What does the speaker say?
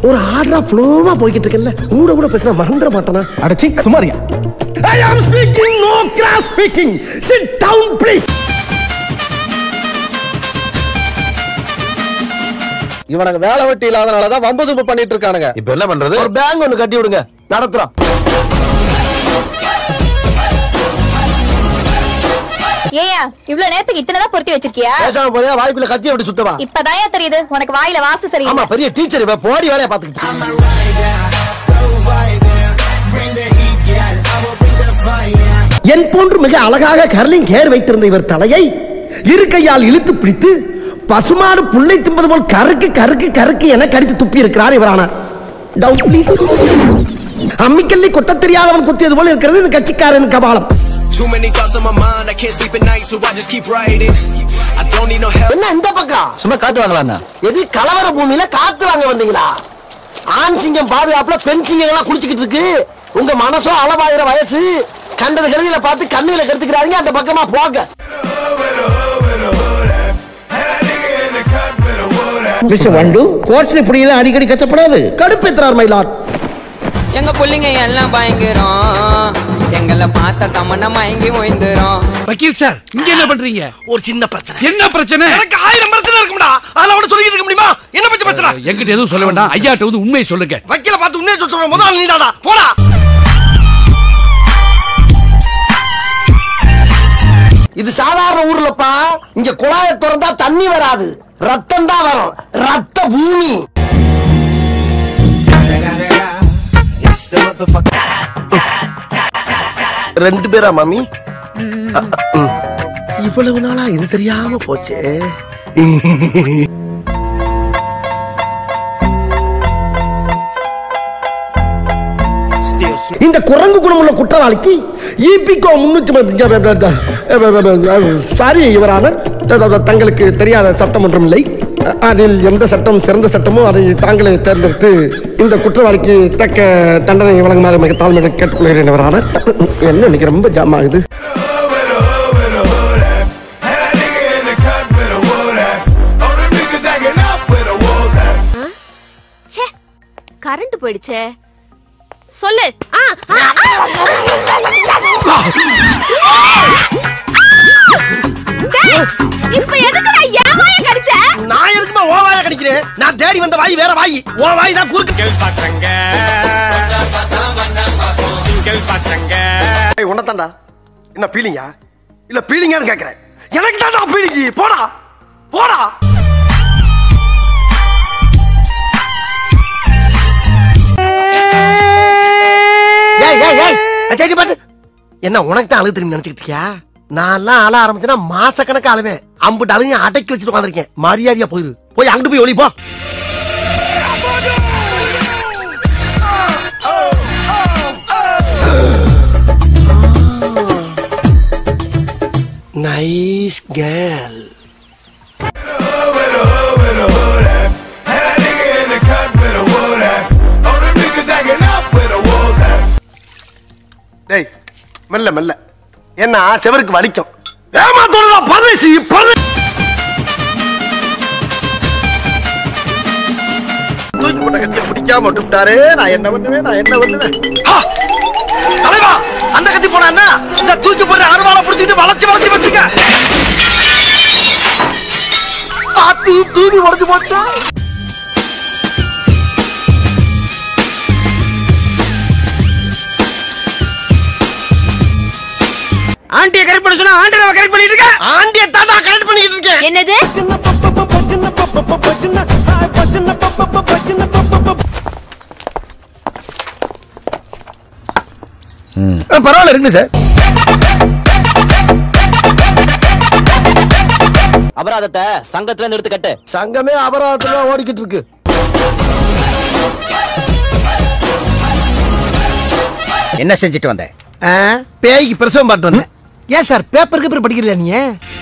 ஒரு ஆர்டரா ஃப்ளோவா போய்கிட்டு இருக்கல கூட கூட பேசினா மறந்துட மாட்டானா அடச்சி சுமாரியா I am speaking no cross speaking sit down please இவனுக்கு வேலை வெட்டி இல்லாதனாலதான் வம்பு தும்பு பண்ணிட்டு இருக்கானுங்க இப்ப என்ன பண்றது ஒரு பேங்க் ஒண்ணு கட்டி விடுங்க நடத்துறோம் ஏயா இவ்வளவு நேரத்துக்கு இத்தனை பொருத்தி வச்சிருக்கியா பேசாம போறியா வாய்க்குள்ள கத்தி அப்படி சுத்தவா இப்பதாயா தெரியுது உனக்கு வாயில வாஸ்து ஆமா சரியில்லை பெரிய டீச்சர் இவ போடி வேலையை பாத்துக்கிட்டு என் போன்று மிக அழகாக கர்லிங் ஹேர் வைத்திருந்த இவர் தலையை இரு கையால் இழுத்து பிடித்து பசுமாடு புல்லை தின்பது போல் கருக்கு கருக்கு கருக்கு என கடித்து துப்பி இருக்கிறார் இவரானார் டவுட் ப்ளீஸ் அம்மிக்கல்லி கொத்த தெரியாதவன் குத்தியது போல இருக்கிறது இந்த கட்சிக்காரன் கபாலம் Too many thoughts on my mind, I can't sleep at night, so I just keep writing. I don't need no help. என்ன இந்த பக்கம் சும்மா காத்து வாங்கலாம் எது கலவர பூமியில காத்து வாங்க வந்தீங்களா ஆண் சிங்கம் பாதுகாப்புல பெண் சிங்கம் எல்லாம் குடிச்சுக்கிட்டு இருக்கு உங்க மனசோ அளவாயிர வயசு கண்டது கழுதியில பார்த்து கண்ணில கெடுத்துக்கிறாங்க அந்த பக்கமா போங்க மிஸ்டர் வண்டு கோர்ட்ல இப்படியெல்லாம் அடிக்கடி கச்சப்படாது கடுப்பேற்றார் மயிலாட் எங்க புள்ளைங்க எல்லாம் பயங்கரம் எங்களை பார்த்த தமன்னா மயங்கி ஓய்ந்துரும் வக்கீல் சார் இங்க என்ன பண்றீங்க ஒரு சின்ன பிரச்சனை என்ன பிரச்சனை எனக்கு ஆயிரம் பிரச்சனை இருக்கும்டா அதெல்லாம் அவன சொல்லிட்டு இருக்க முடியுமா என்ன பத்தி பிரச்சனை என்கிட்ட எதுவும் சொல்ல வேண்டாம் ஐயாட்ட வந்து உண்மையை சொல்லுங்க வக்கீல பார்த்து உண்மையை சொல்ற முதல் நீடாடா போடா இது சாதாரண ஊர்லப்பா இங்க குழாயை திறந்தா தண்ணி வராது ரத்தம் தான் வரும் ரத்த பூமி ரெண்டு பேரா மாமி இவ்வளவு நாளா இது தெரியாம போச்சே இந்த குரங்கு குணமுள்ள குற்றவாளிக்கு இபிகோ முன்னூத்தி சாரி இவரான தங்களுக்கு தெரியாத சட்டம் ஒன்றும் இல்லை அதில் எந்த சட்டம் சிறந்த சட்டமோ அதை தாங்களே தேர்ந்தெடுத்து இந்த குற்றவாளிக்கு தக்க தண்டனை வழங்குமாறு மிக தாழ்மையுடன் கேட்டுக்கொள்கிறேன் இவரான என்ன இன்னைக்கு ரொம்ப ஜாம் ஆகுது ச்சே கரண்ட் போயிடுச்சே சொல்லு ஆ, ஆ, ஆ. டேய், இப்ப எதுக்கு நான் ஏன் வாய கடிச்ச நான் எதுக்குமா ஓ வாய கடிக்கிறேன் நான் தேடி வந்த வாய் வேற வாய் ஓ வாய் தான் குறுக்கு உன்னதாண்டா என்ன பீலிங்கா இல்ல பீலிங்கான்னு கேக்குறேன் எனக்கு தான்டா பீலிங்கி போடா போடா ஏய் ஏய் ஏய் சரி பாட்டு என்ன உனக்கு தான் அழுகு திரும்பி நினைச்சுக்கிட்டு இருக்கியா நான்லாம் அழ ஆரம்பிச்சேன்னா மாச கணக்கு அழுவேன் அம்புட்டு அழுங்க அடக்கி வச்சுட்டு உட்காந்துருக்கேன் மரியாதையா போயிரு போய் அங்கிட்டு போய் ஒளி போ நைஸ் கேர்ள் டேய் மெல்ல மெல்ல என்ன செவருக்கு வலிக்கும் ஏமாத்தோடா பரதேசி பரதே தூக்கி போட்ட கத்தியை பிடிக்காம விட்டுட்டாரு நான் என்ன பண்ணுவேன் நான் என்ன பண்ணுவேன் ஆ! தலைவா அந்த கத்தி போனா என்ன இந்த தூக்கி போட்ட அருவாளை பிடிச்சிட்டு வளைச்சு வளைச்சு வச்சுக்க ஆத்தி தூக்கி உடச்சு போட்டா ஆண்டியை கரெக்ட் பண்ண சொன்னா ஆண்டியை கரெக்ட் பண்ணிட்டு இருக்க ஆண்டிய தாண்டா கரெக்ட் பண்ணிக்கிட்டு இருக்கேன் என்னது பரவாயில்ல இருக்குங்க சார் அபராதத்தை சங்கத்துல இருந்து எடுத்து கட்டு சங்கமே அபராதத்துல ஓடிக்கிட்டு இருக்கு என்ன செஞ்சுட்டு வந்த பேய்க்கு பிரசவம் பாட்டு வந்தேன் ஏன் சார் பேப்பருக்கு பேப்பர் படிக்கலையா நீங்க